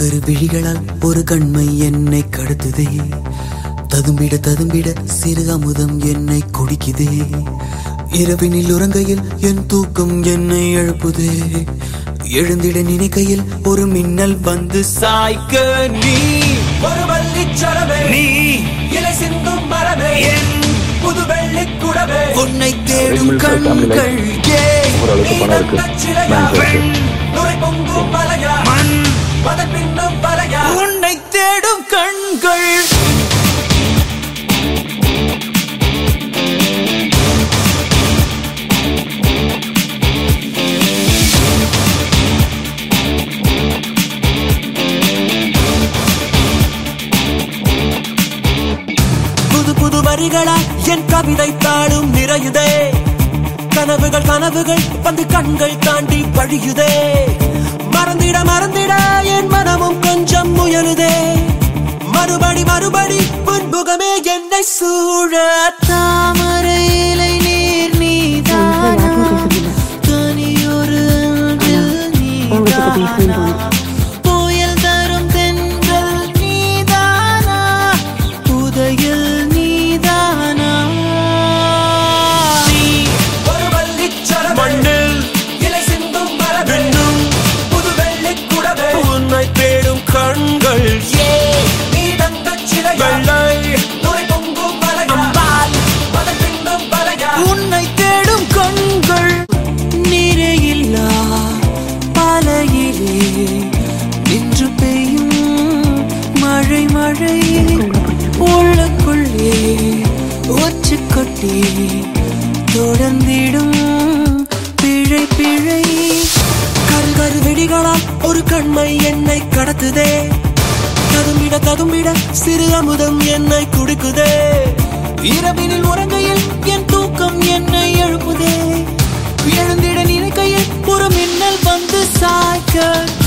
கரு விழிகளால் ஒரு கண்மை என்னை கடத்துதே ததும்பிட ததும்பிட சிறு அமுதம் என்னை குடிக்குதே இரவினில் உறங்கையில் என் தூக்கம் என்னை எழுப்புதே எழுந்திட நினைக்கையில் ஒரு மின்னல் வந்து சாய்க்க நீ ஒரு வள்ளிச்சரமே நீ இலை சிந்தும் மரமே என் புது வெள்ளிக் குடமே உன்னை தேடும் கண்கள் ஏ ஓரளவுக்கு பணம் இருக்கு பேங்க் இருக்கு நுரை பொங்கும் மலையா மண் மதன் பின்னும் மலையா உன்னை தேடும் கண்கள் புது புது வரிகளாய் என் கவிதை தாளும் நிறையுதே கனவுகள் கனவுகள் வந்து கண்கள் தாண்டி பழியுதே மறந்திட மறந்திட என் மனமும் கொஞ்சம் முயலுதே மறுபடி மறுபடி புன்முகமே என்னை சூழ தாமரை இலை நீர் நீதானா தனியொரு அன்பில் நீதானா புயல் தரும் தென்றல் நீதானா புதையல் நீதானா நீ ஒரு வள்ளிச்சரமே மண்ணில் இலை சிந்தும் மரமே விண்ணும் புது வெள்ளிக் குடமே உன்னை தேடும் கண்கள் ஏ நீ தங்கச் சிலையா வெள்ளை நுரை பொங்கும் மலையா அம்பால் மதன் பின்னும் மலையா உன்னை தேடும் கண்கள் நீரே இல்லா பாலையிலே நின்று பெய்யும் மழை மழை உள்ளுக்குள்ளே ஒச்சு கொட்டி தொடர்ந்திடும் பிழை பிழை கருகரு வெடிகளால் ஒரு கண்மை என்னை கடத்துதே ததும்பிட ததும்பிட சிறு அமுதம் என்னை குடிக்குதே இரவினில் உறங்கையில் என் தூக்கம் என்னை எழுப்புதே எழுந்திட நினைக்கையில் ஒரு மின்னல் வந்து சாய்க்க